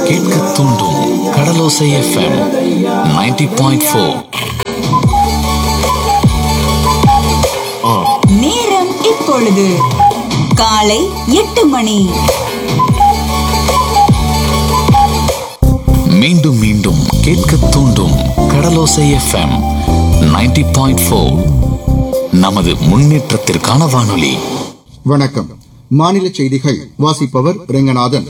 கேட்க தூண்டும் கடலோசை FM 90.4 point four நேரம் இப்பொழுது காலை எட்டு மணி மீண்டும் மீண்டும் கேட்க தூண்டும் கடலோசை எஃப்எம் 90.4 பாயிண்ட் ஃபோர் நமது முன்னேற்றத்திற்கான வானொலி வணக்கம் மாநில செய்திகள் வாசிப்பவர் ரெங்கநாதன்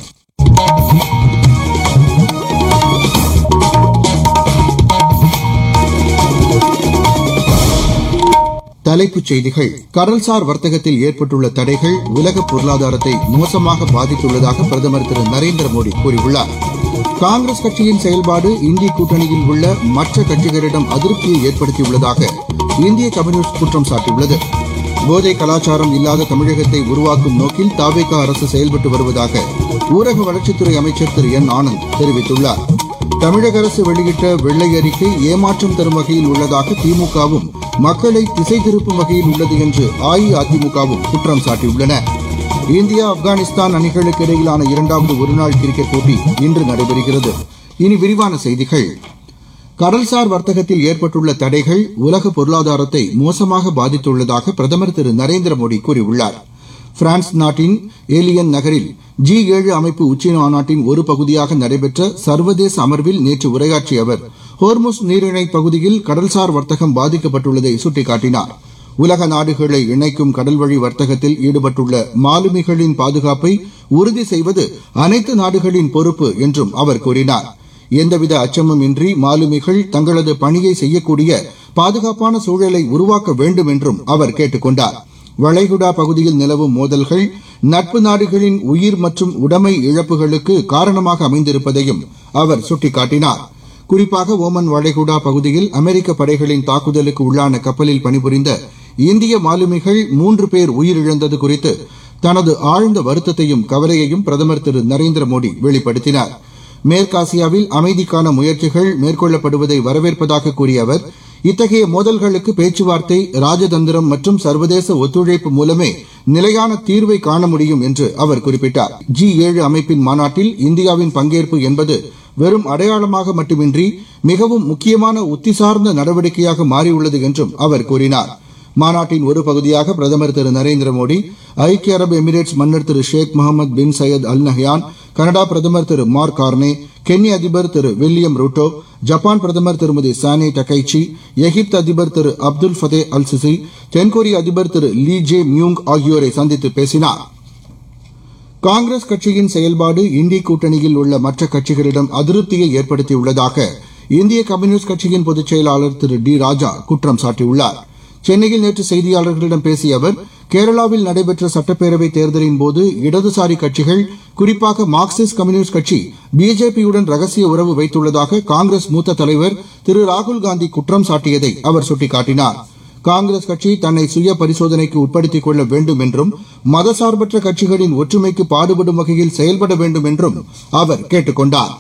தலைப்புச் செய்திகள் கடல்சார் வர்த்தகத்தில் ஏற்பட்டுள்ள தடைகள் உலக பொருளாதாரத்தை மோசமாக பாதித்துள்ளதாக பிரதமர் திரு நரேந்திர மோடி கூறியுள்ளார் காங்கிரஸ் கட்சியின் செயல்பாடு இந்திய கூட்டணியில் உள்ள மற்ற கட்சிகளிடம் அதிருப்தியை ஏற்படுத்தியுள்ளதாக இந்திய கம்யூனிஸ்ட் குற்றம் சாட்டியுள்ளது போதை கலாச்சாரம் இல்லாத தமிழகத்தை உருவாக்கும் நோக்கில் தாவேகா அரசு செயல்பட்டு வருவதாக ஊரக வளர்ச்சித்துறை அமைச்சர் திரு என் ஆனந்த் தெரிவித்துள்ளார் தமிழக அரசு வெளியிட்ட வெள்ளை அறிக்கை ஏமாற்றம் தரும் வகையில் உள்ளதாக திமுகவும் மக்களை திசை திருப்பும் வகையில் உள்ளது என்று அஇஅதிமுகவும் குற்றம் சாட்டியுள்ளன இந்தியா ஆப்கானிஸ்தான் அணிகளுக்கு இடையிலான இரண்டாவது ஒருநாள் கிரிக்கெட் போட்டி இன்று நடைபெறுகிறது இனி விரிவான செய்திகள் கடல்சார் வர்த்தகத்தில் ஏற்பட்டுள்ள தடைகள் உலக பொருளாதாரத்தை மோசமாக பாதித்துள்ளதாக பிரதமர் திரு நரேந்திர மோடி கூறியுள்ளார் பிரான்ஸ் நாட்டின் ஏலியன் நகரில் ஜி ஏழு அமைப்பு உச்சி மாநாட்டின் ஒரு பகுதியாக நடைபெற்ற சர்வதேச அமர்வில் நேற்று உரையாற்றிய அவர் ஹோர்முஸ் நீரிணை பகுதியில் கடல்சார் வர்த்தகம் பாதிக்கப்பட்டுள்ளதை சுட்டிக்காட்டினார் உலக நாடுகளை இணைக்கும் கடல்வழி வர்த்தகத்தில் ஈடுபட்டுள்ள மாலுமிகளின் பாதுகாப்பை உறுதி செய்வது அனைத்து நாடுகளின் பொறுப்பு என்றும் அவர் கூறினார் எந்தவித அச்சமும் இன்றி மாலுமிகள் தங்களது பணியை செய்யக்கூடிய பாதுகாப்பான சூழலை உருவாக்க வேண்டும் என்றும் அவர் கேட்டுக் கொண்டார் வளைகுடா பகுதியில் நிலவும் மோதல்கள் நட்பு நாடுகளின் உயிர் மற்றும் உடைமை இழப்புகளுக்கு காரணமாக அமைந்திருப்பதையும் அவர் சுட்டிக்காட்டினார் குறிப்பாக ஓமன் வளைகுடா பகுதியில் அமெரிக்க படைகளின் தாக்குதலுக்கு உள்ளான கப்பலில் பணிபுரிந்த இந்திய மாலுமிகள் மூன்று பேர் உயிரிழந்தது குறித்து தனது ஆழ்ந்த வருத்தத்தையும் கவலையையும் பிரதமர் திரு நரேந்திர மோடி வெளிப்படுத்தினார் மேற்காசியாவில் அமைதிக்கான முயற்சிகள் மேற்கொள்ளப்படுவதை வரவேற்பதாக கூறிய அவர் இத்தகைய மோதல்களுக்கு பேச்சுவார்த்தை ராஜதந்திரம் மற்றும் சர்வதேச ஒத்துழைப்பு மூலமே நிலையான தீர்வை காண முடியும் என்று அவர் குறிப்பிட்டார் ஜி ஏழு அமைப்பின் மாநாட்டில் இந்தியாவின் பங்கேற்பு என்பது வெறும் அடையாளமாக மட்டுமின்றி மிகவும் முக்கியமான உத்தி சார்ந்த நடவடிக்கையாக மாறியுள்ளது என்றும் அவர் கூறினார் மாநாட்டின் ஒரு பகுதியாக பிரதமர் திரு நரேந்திர மோடி ஐக்கிய அரபு எமிரேட்ஸ் மன்னர் திரு Sheikh Mohamed bin Zayed Al Nahyan Canada பிரதமர் திரு மார்க் கார்னே கென்ய அதிபர் திரு வில்லியம் ரூட்டோ ஜப்பான் பிரதமர் திருமதி சானே டகைச்சி எகிப்து அதிபர் திரு அப்துல் ஃபதே அல் சிசி தென்கொரிய அதிபர் திரு லீ ஜே மியூங் ஆகியோரை சந்தித்து பேசினார் காங்கிரஸ் கட்சியின் செயல்பாடு இந்திய கூட்டணியில் உள்ள மற்ற கட்சிகளிடம் அதிருப்தியை ஏற்படுத்தியுள்ளதாக இந்திய கம்யூனிஸ்ட் கட்சியின் பொதுச் செயலாளர் திரு டி ராஜா குற்றம் சாட்டியுள்ளார் சென்னையில் நேற்று செய்தியாளர்களிடம் பேசிய அவர் கேரளாவில் நடைபெற்ற சட்டப்பேரவைத் தேர்தலின் போது இடதுசாரி கட்சிகள் குறிப்பாக மார்க்சிஸ்ட் கம்யூனிஸ்ட் கட்சி பிஜேபியுடன் ரகசிய உறவு வைத்துள்ளதாக காங்கிரஸ் மூத்த தலைவர் திரு ராகுல் காந்தி குற்றம் சாட்டியதை அவர் சுட்டிக்காட்டினார் காங்கிரஸ் கட்சி தன்னை சுய பரிசோதனைக்கு உட்படுத்திக் கொள்ள வேண்டும் என்றும் மதசார்பற்ற கட்சிகளின் ஒற்றுமைக்கு பாடுபடும் வகையில் செயல்பட வேண்டும் என்றும் அவர் கேட்டுக் கொண்டார்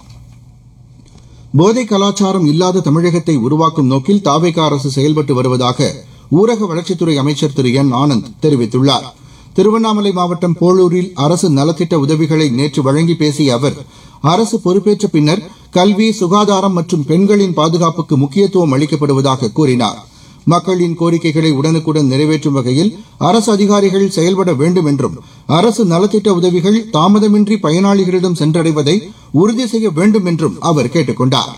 போதை கலாச்சாரம் இல்லாத தமிழகத்தை உருவாக்கும் நோக்கில் தாவேகா அரசு செயல்பட்டு வருவதாக ஊரக வளர்ச்சித்துறை அமைச்சர் திரு என் ஆனந்த் தெரிவித்துள்ளார் திருவண்ணாமலை மாவட்டம் போளூரில் அரசு நலத்திட்ட உதவிகளை நேற்று வழங்கி பேசிய அவர் அரசு பொறுப்பேற்ற பின்னர் கல்வி சுகாதாரம் மற்றும் பெண்களின் பாதுகாப்புக்கு முக்கியத்துவம் அளிக்கப்படுவதாக கூறினார் மக்களின் கோரிக்கைகளை உடனுக்குடன் நிறைவேற்றும் வகையில் அரசு அதிகாரிகள் செயல்பட வேண்டும் என்றும் அரசு நலத்திட்ட உதவிகள் தாமதமின்றி பயனாளிகளிடம் சென்றடைவதை உறுதி செய்ய வேண்டும் என்றும் அவர் கேட்டுக் கொண்டார்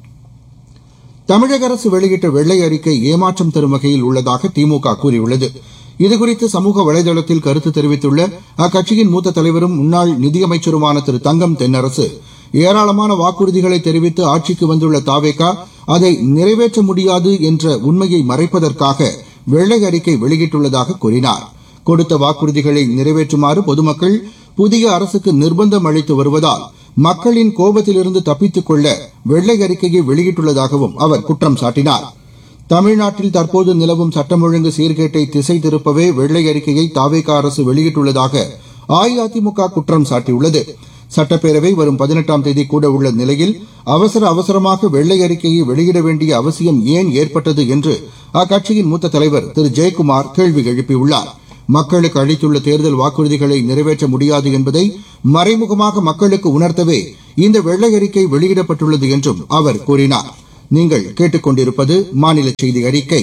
தமிழக அரசு வெளியிட்ட வெள்ளை அறிக்கை ஏமாற்றம் தரும் வகையில் உள்ளதாக திமுக கூறியுள்ளது இதுகுறித்து சமூக வலைதளத்தில் கருத்து தெரிவித்துள்ள அக்கட்சியின் மூத்த தலைவரும் முன்னாள் நிதியமைச்சருமான திரு தங்கம் தென்னரசு ஏராளமான வாக்குறுதிகளை தெரிவித்து ஆட்சிக்கு வந்துள்ள தாவேகா அதை நிறைவேற்ற முடியாது என்ற உண்மையை மறைப்பதற்காக வெள்ளை அறிக்கை வெளியிட்டுள்ளதாக கூறினார் கொடுத்த வாக்குறுதிகளை நிறைவேற்றுமாறு பொதுமக்கள் புதிய அரசுக்கு நிர்பந்தம் அளித்து வருவதால் மக்களின் கோபத்திலிருந்து தப்பித்துக் கொள்ள வெள்ளை அறிக்கையை வெளியிட்டுள்ளதாகவும் அவர் குற்றம் சாட்டினார் தமிழ்நாட்டில் தற்போது நிலவும் சட்டம் ஒழுங்கு சீர்கேட்டை திசை திருப்பவே வெள்ளை அறிக்கையை தாவேகா அரசு வெளியிட்டுள்ளதாக அஇஅதிமுக குற்றம் சாட்டியுள்ளது சட்டப்பேரவை வரும் பதினெட்டாம் தேதி கூட உள்ள நிலையில் அவசர அவசரமாக வெள்ளை அறிக்கையை வெளியிட வேண்டிய அவசியம் ஏன் ஏற்பட்டது என்று அக்கட்சியின் மூத்த தலைவர் திரு ஜெயக்குமார் கேள்வி எழுப்பியுள்ளார் மக்களுக்கு அளித்துள்ள தேர்தல் வாக்குறுதிகளை நிறைவேற்ற முடியாது என்பதை மறைமுகமாக மக்களுக்கு உணர்த்தவே இந்த வெள்ளை அறிக்கை வெளியிடப்பட்டுள்ளது என்றும் அவர் கூறினார் நீங்கள் கேட்டுக்கொண்டிருப்பது மாநில செய்தி அறிக்கை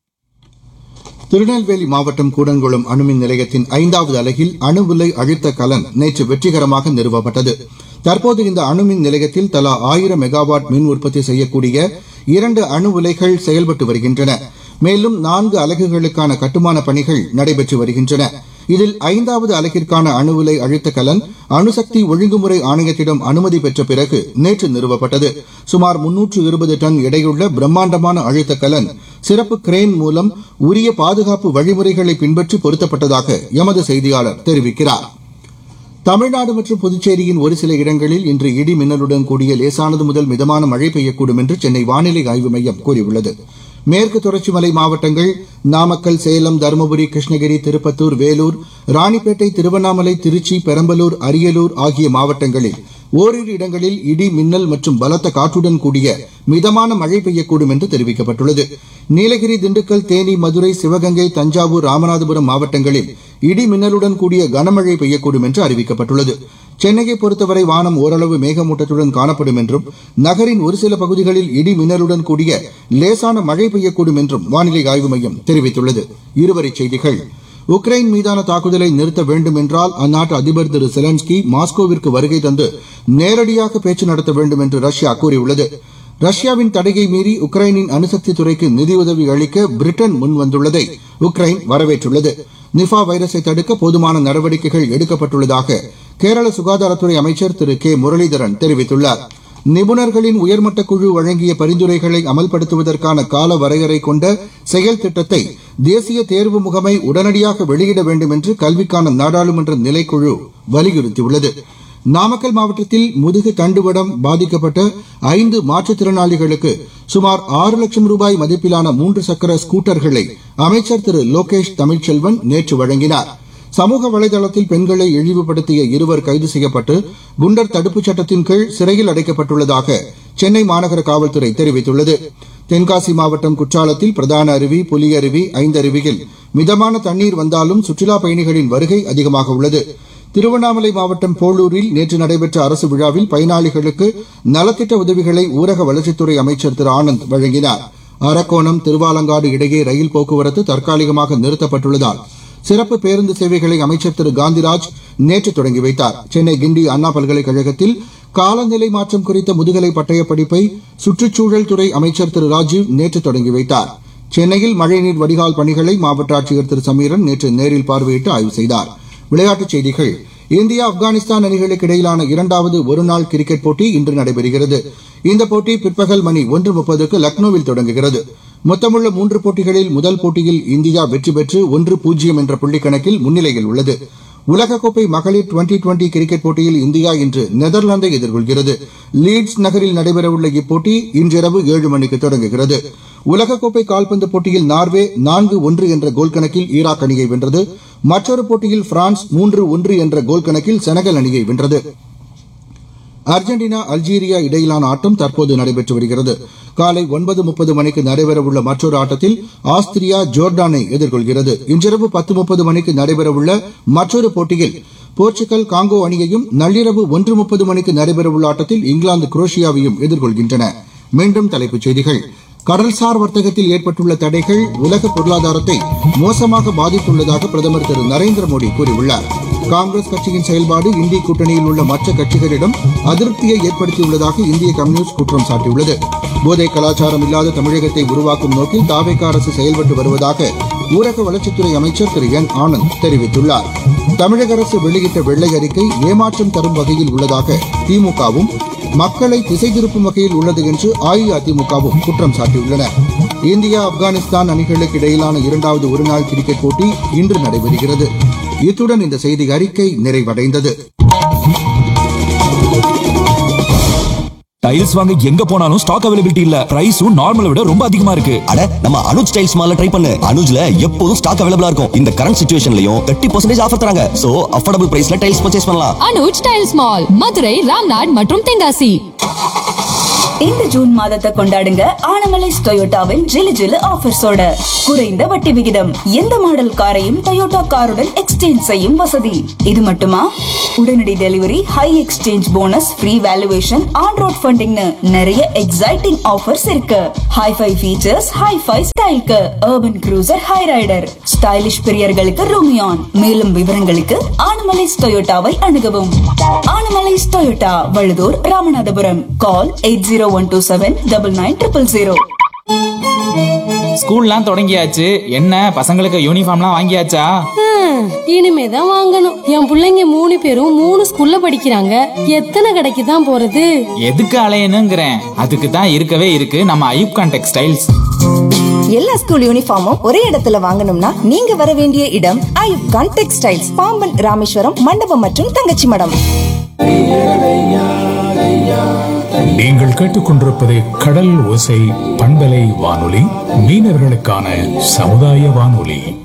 திருநெல்வேலி மாவட்டம் கூடங்குளம் அணுமின் நிலையத்தின் ஐந்தாவது அலகில் அணு உலை அழுத்த கலன் நேற்று வெற்றிகரமாக நிறுவப்பட்டது தற்போது இந்த அணுமின் நிலையத்தில் தலா ஆயிரம் மெகாவாட் மின் உற்பத்தி செய்யக்கூடிய இரண்டு அணு உலைகள் செயல்பட்டு வருகின்றன மேலும் நான்கு அலகுகளுக்கான கட்டுமான பணிகள் நடைபெற்று வருகின்றன இதில் ஐந்தாவது அலகிற்கான அணு உலை அழுத்த கலன் அணுசக்தி ஒழுங்குமுறை ஆணையத்திடம் அனுமதி பெற்ற பிறகு நேற்று நிறுவப்பட்டது சுமார் முன்னூற்று இருபது டன் எடையுள்ள பிரம்மாண்டமான அழுத்த கலன் சிறப்பு கிரேன் மூலம் உரிய பாதுகாப்பு வழிமுறைகளை பின்பற்றி பொருத்தப்பட்டதாக எமது செய்தியாளர் தெரிவிக்கிறார் தமிழ்நாடு மற்றும் புதுச்சேரியின் ஒரு சில இடங்களில் இன்று இடி மின்னலுடன் கூடிய லேசானது முதல் மிதமான மழை பெய்யக்கூடும் என்று சென்னை வானிலை ஆய்வு மையம் கூறியுள்ளது மேற்கு தொடர்ச்சி மலை மாவட்டங்கள் நாமக்கல் சேலம் தருமபுரி கிருஷ்ணகிரி திருப்பத்தூர் வேலூர் ராணிப்பேட்டை திருவண்ணாமலை திருச்சி பெரம்பலூர் அரியலூர் ஆகிய மாவட்டங்களில் ஓரிரு இடங்களில் இடி மின்னல் மற்றும் பலத்த காற்றுடன் கூடிய மிதமான மழை பெய்யக்கூடும் என்று தெரிவிக்கப்பட்டுள்ளது நீலகிரி திண்டுக்கல் தேனி மதுரை சிவகங்கை தஞ்சாவூர் ராமநாதபுரம் மாவட்டங்களில் இடி மின்னலுடன் கூடிய கனமழை பெய்யக்கூடும் என்று அறிவிக்கப்பட்டுள்ளது சென்னையை பொறுத்தவரை வானம் ஓரளவு மேகமூட்டத்துடன் காணப்படும் என்றும் நகரின் ஒரு சில பகுதிகளில் இடி மின்னலுடன் கூடிய லேசான மழை பெய்யக்கூடும் என்றும் வானிலை ஆய்வு மையம் தெரிவித்துள்ளது இருவரிச் செய்திகள் உக்ரைன் மீதான தாக்குதலை நிறுத்த வேண்டும் என்றால் அந்நாட்டு அதிபர் திரு செலன்ஸ்கி மாஸ்கோவிற்கு வருகை தந்து நேரடியாக பேச்சு நடத்த வேண்டும் என்று ரஷ்யா கூறியுள்ளது ரஷ்யாவின் தடையை மீறி உக்ரைனின் அணுசக்தி துறைக்கு நிதியுதவி அளிக்க பிரிட்டன் முன்வந்துள்ளதை உக்ரைன் வரவேற்றுள்ளது நிஃபா வைரஸை தடுக்க போதுமான நடவடிக்கைகள் எடுக்கப்பட்டுள்ளதாக கேரள சுகாதாரத்துறை அமைச்சர் திரு கே முரளிதரன் தெரிவித்துள்ளார் நிபுணர்களின் உயர்மட்ட குழு வழங்கிய பரிந்துரைகளை அமல்படுத்துவதற்கான கால வரையறை கொண்ட செயல் திட்டத்தை தேசிய தேர்வு முகமை உடனடியாக வெளியிட வேண்டும் என்று கல்விக்கான நாடாளுமன்ற நிலைக்குழு வலியுறுத்தியுள்ளது நாமக்கல் மாவட்டத்தில் முதுகு தண்டுவடம் பாதிக்கப்பட்ட ஐந்து மாற்றுத்திறனாளிகளுக்கு சுமார் ஆறு லட்சம் ரூபாய் மதிப்பிலான மூன்று சக்கர ஸ்கூட்டர்களை அமைச்சர் திரு லோகேஷ் தமிழ்ச்செல்வன் நேற்று வழங்கினார் சமூக வலைதளத்தில் பெண்களை இழிவுபடுத்திய இருவர் கைது செய்யப்பட்டு குண்டர் தடுப்புச் சட்டத்தின் கீழ் சிறையில் அடைக்கப்பட்டுள்ளதாக சென்னை மாநகர காவல்துறை தெரிவித்துள்ளது தென்காசி மாவட்டம் குற்றாலத்தில் பிரதான அருவி புலியருவி ஐந்தருவியில் மிதமான தண்ணீர் வந்தாலும் சுற்றுலாப் பயணிகளின் வருகை அதிகமாக உள்ளது திருவண்ணாமலை மாவட்டம் போளூரில் நேற்று நடைபெற்ற அரசு விழாவில் பயனாளிகளுக்கு நலத்திட்ட உதவிகளை ஊரக வளர்ச்சித்துறை அமைச்சர் திரு ஆனந்த் வழங்கினார் அரக்கோணம் திருவாலங்காடு இடையே ரயில் போக்குவரத்து தற்காலிகமாக நிறுத்தப்பட்டுள்ளதால் சிறப்பு பேருந்து சேவைகளை அமைச்சர் திரு காந்திராஜ் நேற்று தொடங்கி வைத்தார் சென்னை கிண்டி அண்ணா பல்கலைக்கழகத்தில் காலநிலை மாற்றம் குறித்த முதுகலை பட்டய படிப்பை சுற்றுச்சூழல் துறை அமைச்சர் திரு ராஜீவ் நேற்று தொடங்கி வைத்தார் சென்னையில் மழைநீர் வடிகால் பணிகளை மாவட்ட ஆட்சியர் திரு சமீரன் நேற்று நேரில் பார்வையிட்டு ஆய்வு செய்தார் விளையாட்டுச் செய்திகள் இந்தியா ஆப்கானிஸ்தான் அணிகளுக்கு இடையிலான இரண்டாவது ஒருநாள் கிரிக்கெட் போட்டி இன்று நடைபெறுகிறது இந்த போட்டி பிற்பகல் மணி ஒன்று முப்பதுக்கு லக்னோவில் தொடங்குகிறது மொத்தமுள்ள மூன்று போட்டிகளில் முதல் போட்டியில் இந்தியா வெற்றி பெற்று ஒன்று பூஜ்ஜியம் என்ற புள்ளிக்கணக்கில் முன்னிலையில் உள்ளது உலகக்கோப்பை மகளிர் டுவெண்டி டுவெண்டி கிரிக்கெட் போட்டியில் இந்தியா இன்று நெதர்லாந்தை எதிர்கொள்கிறது லீட்ஸ் நகரில் நடைபெறவுள்ள இப்போட்டி இன்றிரவு ஏழு மணிக்கு தொடங்குகிறது உலகக்கோப்பை கால்பந்து போட்டியில் நார்வே நான்கு ஒன்று என்ற கோல் கணக்கில் ஈராக் அணியை வென்றது மற்றொரு போட்டியில் பிரான்ஸ் மூன்று ஒன்று என்ற கோல் கணக்கில் செனகல் அணியை வென்றது அர்ஜென்டினா அல்ஜீரியா இடையிலான ஆட்டம் தற்போது நடைபெற்று வருகிறது காலை ஒன்பது முப்பது மணிக்கு நடைபெறவுள்ள மற்றொரு ஆட்டத்தில் ஆஸ்திரியா ஜோர்டானை எதிர்கொள்கிறது இன்றிரவு பத்து முப்பது மணிக்கு நடைபெறவுள்ள மற்றொரு போட்டியில் போர்ச்சுகல் காங்கோ அணியையும் நள்ளிரவு ஒன்று முப்பது மணிக்கு நடைபெறவுள்ள ஆட்டத்தில் இங்கிலாந்து குரோஷியாவையும் எதிர்கொள்கின்றன மீண்டும் தலைப்புச் செய்திகள் கடல்சார் வர்த்தகத்தில் ஏற்பட்டுள்ள தடைகள் உலக பொருளாதாரத்தை மோசமாக பாதித்துள்ளதாக பிரதமர் திரு நரேந்திர மோடி கூறியுள்ளார் காங்கிரஸ் கட்சியின் செயல்பாடு இந்திய கூட்டணியில் உள்ள மற்ற கட்சிகளிடம் அதிருப்தியை ஏற்படுத்தியுள்ளதாக இந்திய கம்யூனிஸ்ட் குற்றம் சாட்டியுள்ளது போதை கலாச்சாரம் இல்லாத தமிழகத்தை உருவாக்கும் நோக்கில் தாவேக அரசு செயல்பட்டு வருவதாக ஊரக வளர்ச்சித்துறை அமைச்சர் திரு என் ஆனந்த் தெரிவித்துள்ளார் தமிழக அரசு வெளியிட்ட வெள்ளை அறிக்கை ஏமாற்றம் தரும் வகையில் உள்ளதாக திமுகவும் மக்களை திசை திருப்பும் வகையில் உள்ளது என்று அஇஅதிமுகவும் குற்றம் சாட்டியுள்ளன இந்தியா ஆப்கானிஸ்தான் அணிகளுக்கு இடையிலான இரண்டாவது ஒருநாள் கிரிக்கெட் போட்டி இன்று நடைபெறுகிறது இத்துடன் இந்த செய்தி அறிக்கை நிறைவடைந்தது டைல்ஸ் வாங்க எங்க போனாலும் ஸ்டாக் அவைலபிலிட்டி இல்ல பிரைஸும் நார்மலை விட ரொம்ப அதிகமா இருக்கு அட நம்ம அனுஜ் டைல்ஸ் மால்ல ட்ரை பண்ணு அனுஜ்ல எப்போதும் ஸ்டாக் அவைலபிளா இருக்கும் இந்த கரண்ட் சுச்சுவேஷன்லயும் தேர்ட்டி பர்சன்டேஜ் ஆஃபர் தராங்க சோ அஃபோர்டபுள் பிரைஸ்ல டைல்ஸ் பர்ச்சேஸ் பண்ணலாம் அனுஜ் டைல்ஸ் மால் மதுரை ராம்நாட் மற்றும் தென்காசி இந்த ஜூன் மாதத்தை கொண்டாடுங்க ஆனமலைஸ் டொயோட்டாவின் ஜிலு ஜிலு ஆஃபர்ஸோட குறைந்த வட்டி விகிதம் எந்த மாடல் காரையும் டொயோட்டா காருடன் எக்ஸ்சேஞ்ச் செய்யும் வசதி இது மட்டுமா உடனடி delivery high exchange bonus free valuation on road ஃபண்டிங்னு நிறைய எக்ஸைட்டிங் ஆஃபர்ஸ் இருக்கு ஹைஃபை ஃபீச்சர்ஸ் ஹைஃபை ஸ்டைல்க்கு urban cruiser Hyryder stylish பிரியர்களுக்கு ரூமியான் மேலும் விவரங்களுக்கு ஆனமலைஸ் டொயோட்டாவை அணுகவும் Anamallais Toyota Valudhur Ramanathapuram call eight zero one two seven double nine triple zero ஸ்கூல்லாம் தொடங்கியாச்சு என்ன பசங்களுக்கு யூனிஃபார்ம்லாம் வாங்கியாச்சா ஹம், இனிமேதான் வாங்கணும் என் புள்ளைங்க மூணு பேரும் மூணு ஸ்கூல்ல படிக்கிறாங்க எத்தனை கடைக்கு தான் போறது எதுக்கு அலையணுங்கிறேன் அதுக்கு தான் இருக்கவே இருக்கு நம்ம ஐயூப்கான் டெக்ஸ்டைல்ஸ் எல்லா ஸ்கூல் யூனிஃபார்மும் ஒரே இடத்துல வாங்கணும்னா நீங்க வர வேண்டிய இடம் ஐயூப் கான் டெக்ஸ்டைல்ஸ் பாம்பன் ராமேஸ்வரம் மண்டபம் மற்றும் தங்கச்சி மடம் நீங்கள் கேட்டுக்கொண்டிருப்பது கடல் ஓசை பண்பலை வானொலி மீனவர்களுக்கான சமுதாய வானொலி